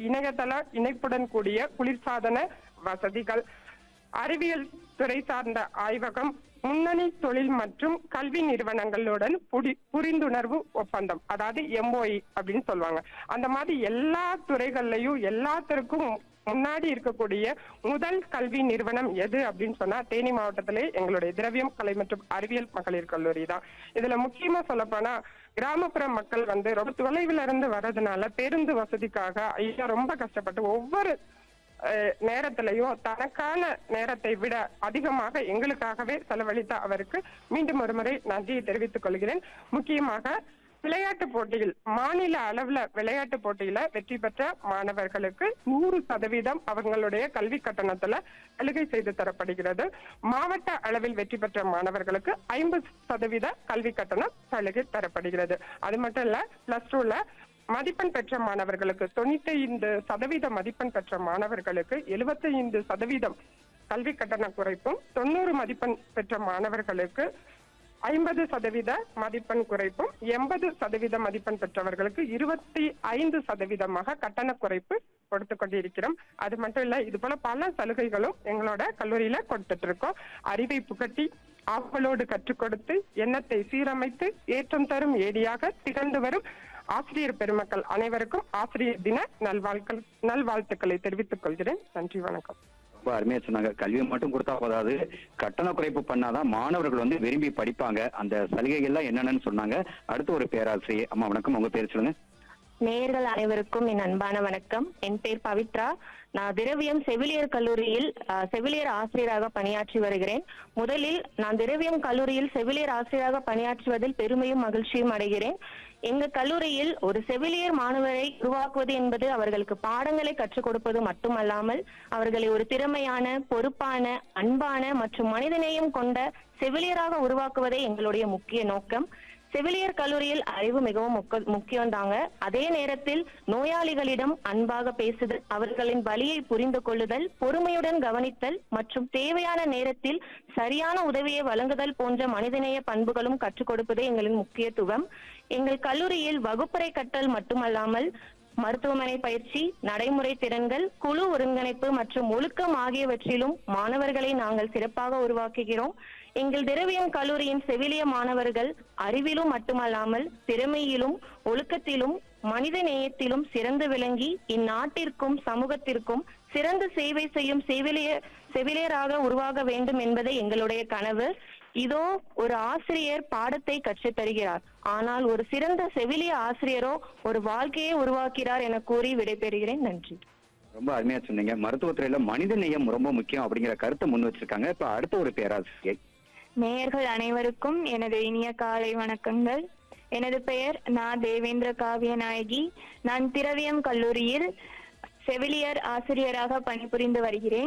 இணையதள இணைப்புடன் கூடிய குளிர்சாதன வசதிகள் அறிவியல் துறை சார்ந்த ஆய்வகம் முன்னணி தொழில் மற்றும் கல்வி நிறுவனங்களுடன் புடி- புரிந்துணர்வு ஒப்பந்தம் அதாவது எம்ஓஇ அப்படின்னு சொல்லுவாங்க அந்த மாதிரி எல்லா துறைகள்லயும் எல்லாத்திற்கும் முன்னாடி இருக்கக்கூடிய முதல் கல்வி நிறுவனம் எது அப்படின்னு சொன்னா தேனி மாவட்டத்திலே எங்களுடைய திரவியம் கலை மற்றும் அறிவியல் மகளிர் கல்லூரி தான் இதுல முக்கியமா சொல்ல போனா கிராமப்புற மக்கள் வந்து ரொம்ப தொலைவில் இருந்து வர்றதுனால பேருந்து வசதிக்காக ஐயா ரொம்ப கஷ்டப்பட்டு ஒவ்வொரு அஹ், நேரத்திலையும் தனக்கான நேரத்தை விட அதிகமாக எங்களுக்காகவே செலவழித்த அவருக்கு மீண்டும் ஒருமுறை நன்றியை தெரிவித்துக் கொள்கிறேன் முக்கியமாக விளையாட்டு போட்டியில் மாநில அளவுல விளையாட்டு போட்டியில வெற்றி பெற்ற மாணவர்களுக்கு நூறு சதவீதம் அவங்களுடைய கல்வி கட்டணத்துல சலுகை செய்து தரப்படுகிறது மாவட்ட அளவில் வெற்றி பெற்ற மாணவர்களுக்கு ஐம்பது சதவீத கல்வி கட்டணம் சலுகை தரப்படுகிறது அது மட்டும் இல்ல பிளஸ் டூல மதிப்பெண் பெற்ற மாணவர்களுக்கு தொண்ணூத்தி ஐந்து சதவீத மதிப்பெண் பெற்ற மாணவர்களுக்கு எழுபத்தி ஐந்து சதவீதம் கல்வி கட்டண குறைப்பும் தொண்ணூறு மதிப்பெண் பெற்ற மாணவர்களுக்கு ஐம்பது சதவீத மதிப்பெண் குறைப்பும் எண்பது சதவீத மதிப்பெண் பெற்றவர்களுக்கு இருபத்தி ஐந்து சதவீதமாக கட்டண குறைப்பு கொடுத்து கொண்டிருக்கிறோம் அது மட்டும் இல்ல இது போல பல சலுகைகளும் எங்களோட கல்லூரியில கொடுத்துட்டு இருக்கோம் அறிவை புகட்டி ஆவலோடு கற்றுக் கொடுத்து எண்ணத்தை சீரமைத்து ஏற்றம் தரும் ஏடியாக திகழ்ந்து வரும் ஆசிரியர் பெருமக்கள் அனைவருக்கும் ஆசிரியர் தின நல்வாழ்க்கள் நல்வாழ்த்துக்களை தெரிவித்துக் கொள்கிறேன் நன்றி வணக்கம் ரொம்ப அருமையா சொன்னாங்க கல்வி மட்டும் கொடுத்தா போதாது கட்டண குறைப்பு பண்ணாதான் மாணவர்கள் வந்து விரும்பி படிப்பாங்க அந்த சலுகைகள்லாம் என்னென்னு சொன்னாங்க அடுத்து ஒரு பேராசிரியர் அம்மா வணக்கம் உங்க பேர் சொல்லுங்க நேயர்கள் அனைவருக்கும் என் அன்பான வணக்கம் என் பேர் பவித்ரா நான் திரவியம் செவிலியர் கல்லூரியில் அஹ், செவிலியர் ஆசிரியராக பணியாற்றி வருகிறேன் முதலில் நான் திரவியம் கல்லூரியில் செவிலியர் ஆசிரியராக பணியாற்றுவதில் பெருமையும் மகிழ்ச்சியும் அடைகிறேன் எங்க கல்லூரியில் ஒரு செவிலியர் மாணவரை உருவாக்குவது என்பது அவர்களுக்கு பாடங்களை கற்றுக் கொடுப்பது மட்டுமல்லாமல் அவர்களை ஒரு திறமையான பொறுப்பான அன்பான மற்றும் மனிதநேயம் கொண்ட செவிலியராக உருவாக்குவதே எங்களுடைய முக்கிய நோக்கம் செவிலியர் கல்லூரியில் அறிவு மிகவும் முக்க- முக்கியம் தாங்க அதே நேரத்தில் நோயாளிகளிடம் அன்பாக பேசுதல் அவர்களின் வலியை புரிந்து கொள்ளுதல் பொறுமையுடன் கவனித்தல் மற்றும் தேவையான நேரத்தில் சரியான உதவியை வழங்குதல் போன்ற மனிதநேய பண்புகளும் கற்றுக் கொடுப்பதே எங்களின் முக்கியத்துவம் எங்கள் கல்லூரியில் வகுப்பறை கற்றல் மட்டுமல்லாமல் மருத்துவமனை பயிற்சி நடைமுறை திறன்கள் குழு ஒருங்கிணைப்பு மற்றும் ஒழுக்கம் ஆகியவற்றிலும் மாணவர்களை நாங்கள் சிறப்பாக உருவாக்குகிறோம் எங்கள் திரவியம் கல்லூரியின் செவிலிய மாணவர்கள் அறிவிலும் மட்டுமல்லாமல் திறமையிலும் ஒழுக்கத்திலும் மனித நேயத்திலும் சிறந்து விளங்கி இந்நாட்டிற்கும் சமூகத்திற்கும் சிறந்த சேவை செய்யும் செவிலிய செவிலியராக உருவாக வேண்டும் என்பதே எங்களுடைய கனவு இதோ ஒரு ஆசிரியர் பாடத்தை கற்றுத் தருகிறார் ஆனால் ஒரு சிறந்த செவிலிய ஆசிரியரோ ஒரு வாழ்க்கையை உருவாக்கிறார் என கூறி விடைபெறுகிறேன் நன்றி ரொம்ப அருமையா சொன்னீங்க மருத்துவத்துறையில மனித நேயம் ரொம்ப முக்கியம் அப்படிங்கிற கருத்தை முன் வச்சிருக்காங்க இப்ப அடுத்த ஒரு பேராசிரியர் நேயர்கள் அனைவருக்கும் எனது இனிய காலை வணக்கங்கள் எனது பெயர் நான் தேவேந்திர காவிய நாயகி நான் திரவியம் கல்லூரியில் செவிலியர் ஆசிரியராக பணிபுரிந்து வருகிறேன்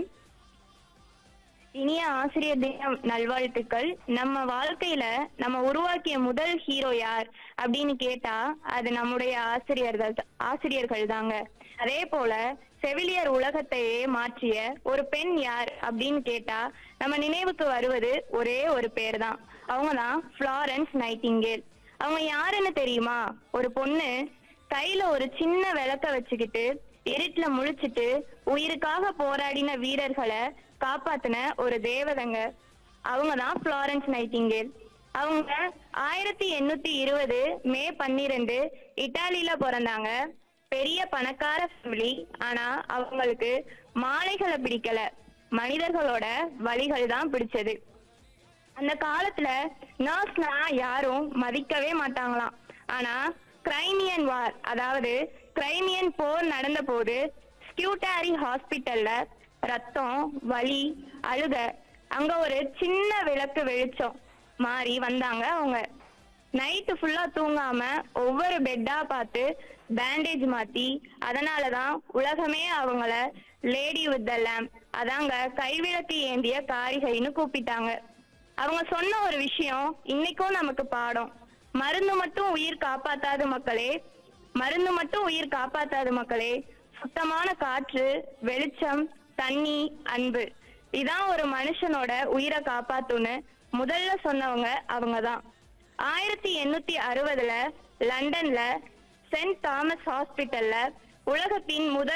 இனிய ஆசிரியர் தினம் நல்வாழ்த்துக்கள் நம்ம வாழ்க்கையில நம்ம உருவாக்கிய முதல் ஹீரோ யார் அப்படின்னு கேட்டா அது நம்முடைய ஆசிரியர்கள் ஆசிரியர்கள் தாங்க அதே போல செவிலியர் உலகத்தையே மாற்றிய ஒரு பெண் யார் அப்படின்னு கேட்டா நம்ம நினைவுக்கு வருவது ஒரே ஒரு பேர் தான் அவங்க தான் ஃப்ளாரன்ஸ் நைட்டிங்கேல் அவங்க யாருன்னு தெரியுமா ஒரு பொண்ணு கையில ஒரு சின்ன விளக்க வச்சுக்கிட்டு இருட்டுல முழிச்சிட்டு உயிருக்காக போராடின வீரர்களை காப்பாத்தின ஒரு தேவதைங்க அவங்க தான் ஃப்ளாரன்ஸ் நைட்டிங்கேல் அவங்க ஆயிரத்தி எண்ணூத்தி இருபது மே பன்னிரெண்டு இட்டாலியில பிறந்தாங்க பெரிய பணக்கார ஃபேமிலி ஆனா அவங்களுக்கு மாலைகளை பிடிக்கல மனிதர்களோட வழிகள் தான் பிடிச்சது அந்த காலத்துல நர்ஸ்னா யாரும் மதிக்கவே மாட்டாங்களாம் ஆனா கிரைமியன் வார் அதாவது கிரைமியன் போர் நடந்த போது ஸ்கியூட்டாரி ஹாஸ்பிட்டல்ல ரத்தம் வலி அழுக அங்க ஒரு சின்ன விளக்கு வெளிச்சம் மாறி வந்தாங்க அவங்க நைட்டு ஃபுல்லா தூங்காம ஒவ்வொரு பெட்டா பார்த்து பேண்டேஜ் மாத்தி அதனாலதான் உலகமே அவங்கள லேடி வித் த லேம்ப் அதாங்க கைவிளக்கு ஏந்திய காரிகைன்னு கூப்பிட்டாங்க அவங்க சொன்ன ஒரு விஷயம் இன்னைக்கும் நமக்கு பாடம் மருந்து மட்டும் உயிர் காப்பாத்தாது மக்களே மருந்து மட்டும் உயிர் காப்பாத்தாது மக்களே சுத்தமான காற்று வெளிச்சம் தண்ணி அன்பு இதான் ஒரு மனுஷனோட உயிரை காப்பாத்துன்னு முதல்ல சொன்னவங்க அவங்க தான் ஆயிரத்தி எண்ணூத்தி அறுபதுல லண்டன்ல சென்ட் தாமஸ் ஹாஸ்பிட்டல்ல உலகத்தின் முதல்